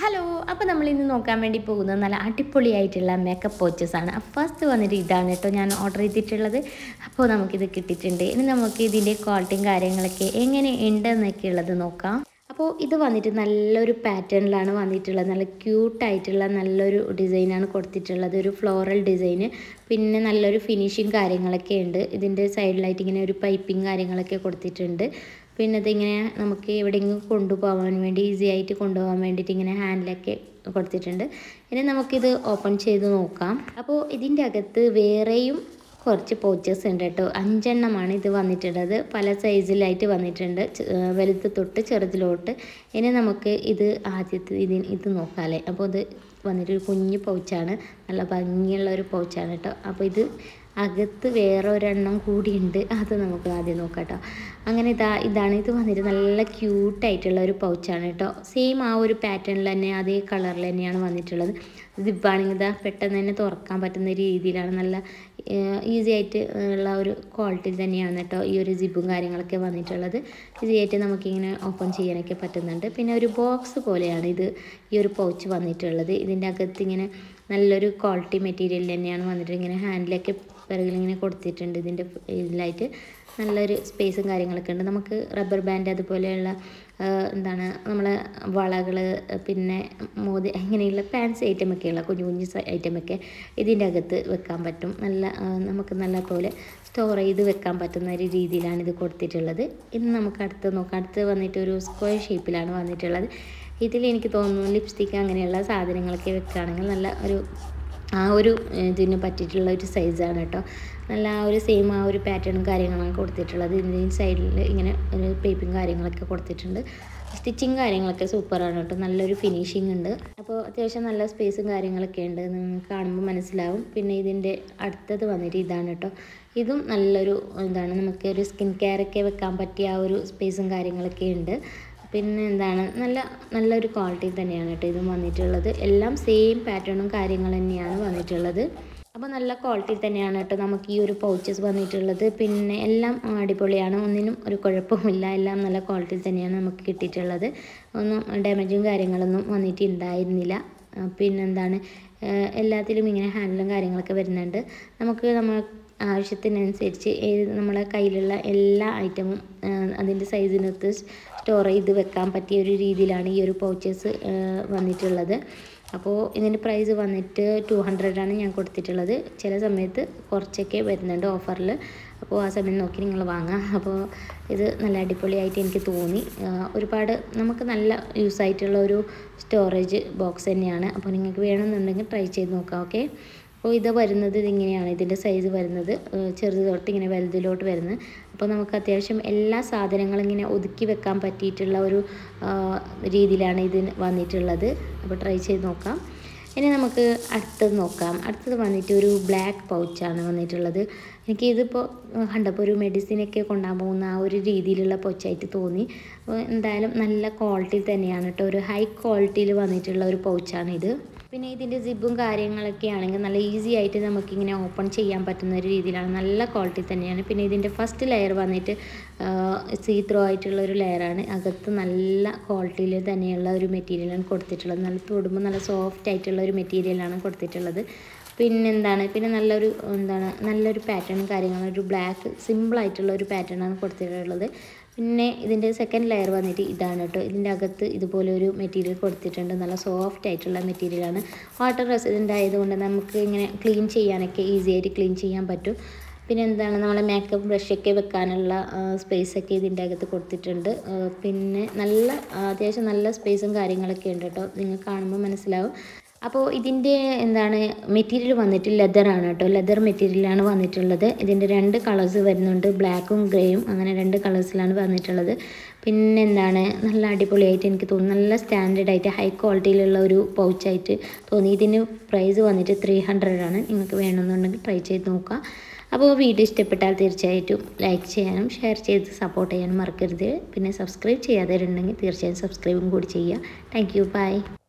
hello അപ്പോൾ നമ്മൾ ഇന്ന് നോക്കാൻ വേണ്ടി പോകുന്നത് നല്ല അടിപൊളിയായിട്ടുള്ള മേക്കപ്പ് പോച്ചസ് ആണ് ഫസ്റ്റ് വന്നിട്ട് ഇതാണ് കേട്ടോ ഞാൻ ഓർഡർ ചെയ്തിട്ടുള്ളത് അപ്പോൾ നമുക്കിത് കിട്ടിയിട്ടുണ്ട് ഇനി നമുക്ക് ഇതിൻ്റെ ക്വാളിറ്റിയും കാര്യങ്ങളൊക്കെ എങ്ങനെ ഉണ്ടെന്നൊക്കെ ഉള്ളത് നോക്കാം അപ്പോൾ ഇത് വന്നിട്ട് നല്ലൊരു പാറ്റേണിലാണ് വന്നിട്ടുള്ളത് നല്ല ക്യൂട്ടായിട്ടുള്ള നല്ലൊരു ഡിസൈനാണ് കൊടുത്തിട്ടുള്ളത് ഒരു ഫ്ലോറൽ ഡിസൈന് പിന്നെ നല്ലൊരു ഫിനിഷിങ് കാര്യങ്ങളൊക്കെ ഉണ്ട് ഇതിൻ്റെ സൈഡിലായിട്ട് ഇങ്ങനെ ഒരു പൈപ്പിംഗ് കാര്യങ്ങളൊക്കെ കൊടുത്തിട്ടുണ്ട് പിന്നെ ഇതിങ്ങനെ നമുക്ക് എവിടെയെങ്കിലും കൊണ്ടുപോകാൻ വേണ്ടി ഈസി ആയിട്ട് കൊണ്ടുപോകാൻ വേണ്ടിയിട്ട് ഇങ്ങനെ ഹാൻഡിലൊക്കെ കൊടുത്തിട്ടുണ്ട് ഇനി നമുക്കിത് ഓപ്പൺ ചെയ്ത് നോക്കാം അപ്പോൾ ഇതിൻ്റെ അകത്ത് വേറെയും കുറച്ച് പോച്ചസ് ഉണ്ട് കേട്ടോ അഞ്ചെണ്ണമാണ് ഇത് വന്നിട്ടുള്ളത് പല സൈസിലായിട്ട് വന്നിട്ടുണ്ട് ചെ- ഏർ വലുത് തൊട്ട് ചെറുതിലോട്ട് ഇനി നമുക്ക് ഇത് ആദ്യത്തെ ഇതിന് ഇത് നോക്കാമല്ലേ അപ്പോൾ ഇത് വന്നിട്ട് ഒരു കുഞ്ഞു പൗച്ചാണ് നല്ല ഭംഗിയുള്ള ഒരു പൗച്ചാണ് കേട്ടോ അപ്പോൾ ഇത് അകത്ത് വേറെ ഒരെണ്ണം കൂടിയുണ്ട് അത് നമുക്ക് ആദ്യം നോക്കാം കേട്ടോ അങ്ങനെ ഇതാ ഇതാണ് ഇത് വന്നിട്ട് നല്ല ക്യൂട്ടായിട്ടുള്ള ഒരു പൗച്ചാണ് കേട്ടോ സെയിം ആ ഒരു പാറ്റേണിൽ തന്നെ അതേ കളറിൽ തന്നെയാണ് വന്നിട്ടുള്ളത് സിബാണെങ്കിൽ ഇതാ പെട്ടെന്ന് തന്നെ തുറക്കാൻ പറ്റുന്ന രീതിയിലാണ് നല്ല ഈസി ആയിട്ട് ഉള്ള ഒരു ക്വാളിറ്റി തന്നെയാണ് കേട്ടോ ഈ ഒരു സിബും കാര്യങ്ങളൊക്കെ വന്നിട്ടുള്ളത് ഈസി ആയിട്ട് നമുക്കിങ്ങനെ ഓപ്പൺ ചെയ്യാനൊക്കെ പറ്റുന്നുണ്ട് പിന്നെ ഒരു ബോക്സ് പോലെയാണ് ഇത് ഈ ഒരു പൗച്ച് വന്നിട്ടുള്ളത് ഇതിൻ്റെ അകത്ത് ഇങ്ങനെ നല്ലൊരു ക്വാളിറ്റി മെറ്റീരിയൽ തന്നെയാണ് വന്നിട്ട് ഇങ്ങനെ ഹാൻഡിലൊക്കെ പിറകിൽ ഇങ്ങനെ കൊടുത്തിട്ടുണ്ട് ഇതിൻ്റെ ഇതിലായിട്ട് നല്ലൊരു സ്പേസും കാര്യങ്ങളൊക്കെ ഉണ്ട് നമുക്ക് റബ്ബർ ബാൻഡ് അതുപോലെയുള്ള ആ, എന്താണ് നമ്മളെ വളകൾ പിന്നെ മോതി അങ്ങനെയുള്ള പാൻസ് ഐറ്റമൊക്കെയുള്ള കുഞ്ഞു കുഞ്ഞു ഐറ്റമൊക്കെ ഇതിൻ്റെ അകത്ത് വെക്കാൻ പറ്റും നല്ല ആ, നമുക്ക് നല്ല പോലെ സ്റ്റോർ ചെയ്ത് വെക്കാൻ പറ്റുന്ന ഒരു രീതിയിലാണ് ഇത് കൊടുത്തിട്ടുള്ളത് ഇനി നമുക്ക് അടുത്ത് നോക്കാം അടുത്ത് വന്നിട്ട് ഒരു സ്ക്വയർ ഷേപ്പിലാണ് വന്നിട്ടുള്ളത് ഇതിൽ എനിക്ക് തോന്നുന്നു ലിപ്സ്റ്റിക്ക് അങ്ങനെയുള്ള സാധനങ്ങളൊക്കെ വെക്കുകയാണെങ്കിൽ നല്ല ഒരു ആ ഒരു ഇതിന് പറ്റിയിട്ടുള്ള ഒരു സൈസാണ് കേട്ടോ നല്ല ആ ഒരു സെയിം ആ ഒരു പാറ്റേണും കാര്യങ്ങളാണ് കൊടുത്തിട്ടുള്ളത് ഇതിൻ്റെ സൈഡിൽ ഇങ്ങനെ ഒരു പൈപ്പും കാര്യങ്ങളൊക്കെ കൊടുത്തിട്ടുണ്ട് സ്റ്റിച്ചിങ് കാര്യങ്ങളൊക്കെ സൂപ്പറാണ് കേട്ടോ നല്ലൊരു ഫിനിഷിംഗ് ഉണ്ട് അപ്പോൾ അത്യാവശ്യം നല്ല സ്പേസും കാര്യങ്ങളൊക്കെ ഉണ്ട് നിങ്ങൾക്ക് കാണുമ്പോൾ മനസ്സിലാവും പിന്നെ ഇതിൻ്റെ അടുത്തത് വന്നിട്ട് ഇതാണ് കേട്ടോ ഇതും നല്ലൊരു എന്താണ് നമുക്ക് ഒരു സ്കിൻ കെയർ ഒക്കെ വെക്കാൻ പറ്റിയ ആ ഒരു സ്പേസും കാര്യങ്ങളൊക്കെ ഉണ്ട് പിന്നെ എന്താണ് നല്ല നല്ലൊരു ക്വാളിറ്റി തന്നെയാണ് കേട്ടോ ഇതും വന്നിട്ടുള്ളത് എല്ലാം സെയിം പാറ്റേണും കാര്യങ്ങൾ തന്നെയാണ് വന്നിട്ടുള്ളത് അപ്പോൾ നല്ല ക്വാളിറ്റി തന്നെയാണ് കേട്ടോ നമുക്ക് ഈ ഒരു പൗച്ചസ് വന്നിട്ടുള്ളത് പിന്നെ എല്ലാം അടിപൊളിയാണ് ഒന്നിനും ഒരു കുഴപ്പമില്ല എല്ലാം നല്ല ക്വാളിറ്റി തന്നെയാണ് നമുക്ക് കിട്ടിയിട്ടുള്ളത് ഒന്നും ഡാമേജും കാര്യങ്ങളൊന്നും വന്നിട്ടുണ്ടായിരുന്നില്ല ആ, പിന്നെന്താണ് ഏഹ് എല്ലാത്തിലും ഇങ്ങനെ ഹാൻഡിലും കാര്യങ്ങളൊക്കെ വരുന്നുണ്ട് നമുക്ക് നമ്മൾ ആവശ്യത്തിനനുസരിച്ച് ഏത് നമ്മളെ കയ്യിലുള്ള എല്ലാ ഐറ്റമും അതിൻ്റെ സൈസിനൊത്ത് സ്റ്റോർ ചെയ്ത് വെക്കാൻ പറ്റിയ ഒരു രീതിയിലാണ് ഈ ഒരു പൗച്ചസ് വന്നിട്ടുള്ളത് അപ്പോൾ ഇതിൻ്റെ പ്രൈസ് വന്നിട്ട് ടു ഹൺഡ്രഡാണ് ഞാൻ കൊടുത്തിട്ടുള്ളത് ചില സമയത്ത് കുറച്ചൊക്കെ വരുന്നുണ്ട് ഓഫറിൽ അപ്പോൾ ആ സമയം നോക്കി നിങ്ങൾ വാങ്ങാം അപ്പോൾ ഇത് നല്ല അടിപൊളിയായിട്ട് എനിക്ക് തോന്നി ആ, ഒരുപാട് നമുക്ക് നല്ല യൂസ് ആയിട്ടുള്ള ഒരു സ്റ്റോറേജ് ബോക്സ് തന്നെയാണ് അപ്പോൾ നിങ്ങൾക്ക് വേണമെന്നുണ്ടെങ്കിൽ ട്രൈ ചെയ്ത് നോക്കാം ഓക്കെ അപ്പോൾ ഇത് വരുന്നത് ഇതിങ്ങനെയാണ് ഇതിൻ്റെ സൈസ് വരുന്നത് ഏഹ് ചെറുത് തൊട്ട് ഇങ്ങനെ വലുതിലോട്ട് വരുന്നത് അപ്പോൾ നമുക്ക് അത്യാവശ്യം എല്ലാ സാധനങ്ങളും ഇങ്ങനെ ഒതുക്കി വെക്കാൻ പറ്റിയിട്ടുള്ള ഒരു ആ, രീതിയിലാണ് ഇത് വന്നിട്ടുള്ളത് അപ്പോൾ ട്രൈ ചെയ്ത് നോക്കാം ഇനി നമുക്ക് അടുത്തത് നോക്കാം അടുത്തത് വന്നിട്ട് ഒരു ബ്ലാക്ക് പൗച്ചാണ് വന്നിട്ടുള്ളത് എനിക്ക് ഇതിപ്പോൾ കണ്ടപ്പോൾ ഒരു മെഡിസിനൊക്കെ കൊണ്ടുപോകാൻ പോകുന്ന ആ ഒരു രീതിയിലുള്ള പൗച്ചായിട്ട് തോന്നി അപ്പോൾ എന്തായാലും നല്ല ക്വാളിറ്റി തന്നെയാണ് കേട്ടോ ഒരു ഹൈ ക്വാളിറ്റിയിൽ വന്നിട്ടുള്ള ഒരു പൗച്ചാണിത് പിന്നെ ഇതിൻ്റെ സിബും കാര്യങ്ങളൊക്കെ ആണെങ്കിൽ നല്ല ഈസി ആയിട്ട് നമുക്കിങ്ങനെ ഓപ്പൺ ചെയ്യാൻ പറ്റുന്ന ഒരു രീതിയിലാണ് നല്ല ക്വാളിറ്റി തന്നെയാണ് പിന്നെ ഇതിൻ്റെ ഫസ്റ്റ് ലെയർ വന്നിട്ട് സീ ത്രോ ആയിട്ടുള്ള ഒരു ലെയറാണ് അകത്ത് നല്ല ക്വാളിറ്റിയിൽ തന്നെയുള്ള ഒരു മെറ്റീരിയലാണ് കൊടുത്തിട്ടുള്ളത് നല്ല തൊടുമ്പോൾ നല്ല സോഫ്റ്റ് ആയിട്ടുള്ള ഒരു മെറ്റീരിയലാണ് കൊടുത്തിട്ടുള്ളത് പിന്നെന്താണ് പിന്നെ നല്ലൊരു എന്താണ് നല്ലൊരു പാറ്റേണും കാര്യങ്ങളും ഒരു ബ്ലാക്ക് സിമ്പിളായിട്ടുള്ള ഒരു പാറ്റേണാണ് കൊടുത്തിട്ടുള്ളത് പിന്നെ ഇതിൻ്റെ സെക്കൻഡ് ലെയർ വന്നിട്ട് ഇതാണ് കേട്ടോ ഇതിൻ്റെ അകത്ത് ഇതുപോലെ ഒരു മെറ്റീരിയൽ കൊടുത്തിട്ടുണ്ട് നല്ല സോഫ്റ്റ് ആയിട്ടുള്ള മെറ്റീരിയലാണ് വാട്ടർ റെസിഡൻ്റ് ആയതുകൊണ്ട് നമുക്ക് ഇങ്ങനെ ക്ലീൻ ചെയ്യാനൊക്കെ ഈസി ആയിട്ട് ക്ലീൻ ചെയ്യാൻ പറ്റും പിന്നെ എന്താണ് നമ്മളെ മേക്കപ്പ് ബ്രഷൊക്കെ വെക്കാനുള്ള സ്പേസ് ഒക്കെ ഇതിൻ്റെ അകത്ത് കൊടുത്തിട്ടുണ്ട് ആ, പിന്നെ നല്ല ആ, അത്യാവശ്യം നല്ല സ്പേസും കാര്യങ്ങളൊക്കെ ഉണ്ട് കേട്ടോ നിങ്ങൾ കാണുമ്പോൾ മനസ്സിലാവും അപ്പോൾ ഇതിൻ്റെ എന്താണ് മെറ്റീരിയൽ വന്നിട്ട് ലെതറാണ് കേട്ടോ ലെതർ മെറ്റീരിയലാണ് വന്നിട്ടുള്ളത് ഇതിൻ്റെ രണ്ട് കളേഴ്സ് വരുന്നുണ്ട് ബ്ലാക്കും ഗ്രേയും അങ്ങനെ രണ്ട് കളേഴ്സിലാണ് വന്നിട്ടുള്ളത് പിന്നെ എന്താണ് നല്ല അടിപൊളിയായിട്ട് എനിക്ക് തോന്നുന്നു നല്ല സ്റ്റാൻഡേർഡ് ആയിട്ട് ഹൈ ക്വാളിറ്റിയിലുള്ള ഒരു പൗച്ചായിട്ട് തോന്നി ഇതിന് പ്രൈസ് വന്നിട്ട് ത്രീ ഹൺഡ്രഡ് ആണ് നിങ്ങൾക്ക് വേണമെന്നുണ്ടെങ്കിൽ ട്രൈ ചെയ്ത് നോക്കാം അപ്പോൾ വീഡിയോ ഇഷ്ടപ്പെട്ടാൽ തീർച്ചയായിട്ടും ലൈക്ക് ചെയ്യാനും ഷെയർ ചെയ്ത് സപ്പോർട്ട് ചെയ്യാനും മറക്കരുത് പിന്നെ സബ്സ്ക്രൈബ് ചെയ്യാതെ ഉണ്ടെങ്കിൽ തീർച്ചയായും സബ്സ്ക്രൈബും കൂടി ചെയ്യുക താങ്ക് യു ബൈ